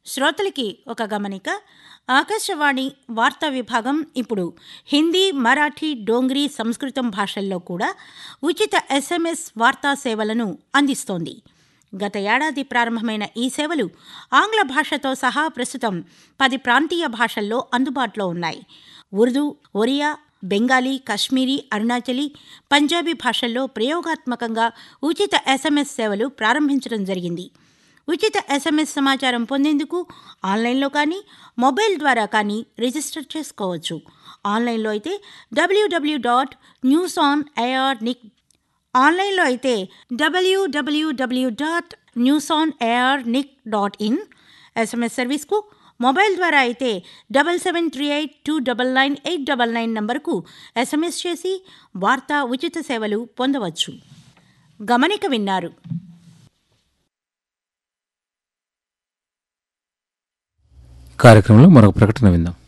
శ్రోతలకి ఒక గమనిక ఆకాశవాణి వార్తా విభాగం ఇప్పుడు హిందీ మరాఠీ డోంగ్రీ సంస్కృతం భాషల్లో కూడా ఉచిత ఎస్ఎంఎస్ వార్తా సేవలను అందిస్తోంది గత ఏడాది ప్రారంభమైన ఈ సేవలు ఆంగ్ల భాషతో సహా ప్రస్తుతం పది ప్రాంతీయ భాషల్లో అందుబాటులో ఉన్నాయి ఉర్దూ ఒరియా బెంగాలీ కశ్మీరీ అరుణాచలీ పంజాబీ భాషల్లో ప్రయోగాత్మకంగా ఉచిత ఎస్ఎంఎస్ సేవలు ప్రారంభించడం జరిగింది ఉచిత ఎస్ఎంఎస్ సమాచారం పొందేందుకు ఆన్లైన్లో కానీ మొబైల్ ద్వారా కానీ రిజిస్టర్ చేసుకోవచ్చు ఆన్లైన్లో అయితే W W dot news on air nic ఆన్లైన్లో అయితే W W W dot news on air nic dot in SMS సర్వీస్కు మొబైల్ ద్వారా అయితే double seven three eight two double nine eight double nine నంబర్కు ఎస్ఎంఎస్ చేసి వార్తా ఉచిత సేవలు పొందవచ్చు గమనిక విన్నారు కార్యక్రమంలో మరొక ప్రకటన విందాం